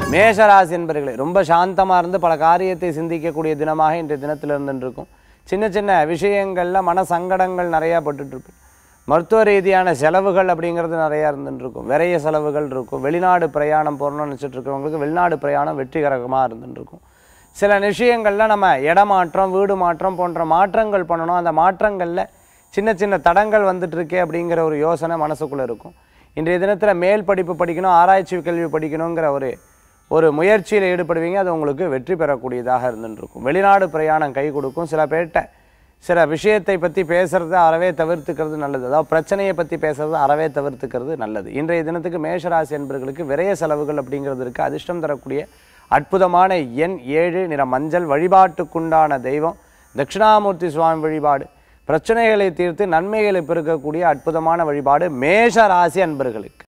மேஷராசி என்பர்களே ரொம்ப சாந்தமாக இருந்து பல காரியத்தை சிந்திக்கக்கூடிய தினமாக இன்றைய தினத்தில் இருந்துருக்கும் சின்ன சின்ன விஷயங்களில் மன சங்கடங்கள் நிறையா பட்டுட்ருப்பேன் மருத்துவ ரீதியான செலவுகள் அப்படிங்கிறது நிறையா இருந்துருக்கும் விரைய செலவுகள் இருக்கும் வெளிநாடு பிரயாணம் போகணும்னு நினச்சிட்டு இருக்கிறவங்களுக்கு வெளிநாடு பிரயாணம் வெற்றிகரமாக இருந்துருக்கும் சில விஷயங்களில் நம்ம இடமாற்றம் வீடு மாற்றம் போன்ற மாற்றங்கள் பண்ணணும் அந்த மாற்றங்களில் சின்ன சின்ன தடங்கள் வந்துட்டு இருக்கே அப்படிங்கிற ஒரு யோசனை மனசுக்குள்ளே இருக்கும் இன்றைய தினத்தில் மேல் படிப்பு படிக்கணும் ஆராய்ச்சி கல்வி படிக்கணுங்கிற ஒரு ஒரு முயற்சியில் ஈடுபடுவீங்க அது உங்களுக்கு வெற்றி பெறக்கூடியதாக இருந்துருக்கும் வெளிநாடு பிரயாணம் கை கொடுக்கும் சில பேர்கிட்ட சில விஷயத்தை பற்றி பேசுகிறத அறவே தவிர்த்துக்கிறது நல்லது அதாவது பிரச்சனையை பற்றி பேசுறது அறவே தவிர்த்துக்கிறது நல்லது இன்றைய தினத்துக்கு மேஷராசி என்பவர்களுக்கு விரைய செலவுகள் அப்படிங்கிறது இருக்குது அதிர்ஷ்டம் தரக்கூடிய அற்புதமான எண் ஏழு நிற மஞ்சள் வழிபாட்டுக்குண்டான தெய்வம் தட்சிணாமூர்த்தி சுவாமி வழிபாடு பிரச்சனைகளை தீர்த்து நன்மைகளை பெருக்கக்கூடிய அற்புதமான வழிபாடு மேஷ ராசி அன்பர்களுக்கு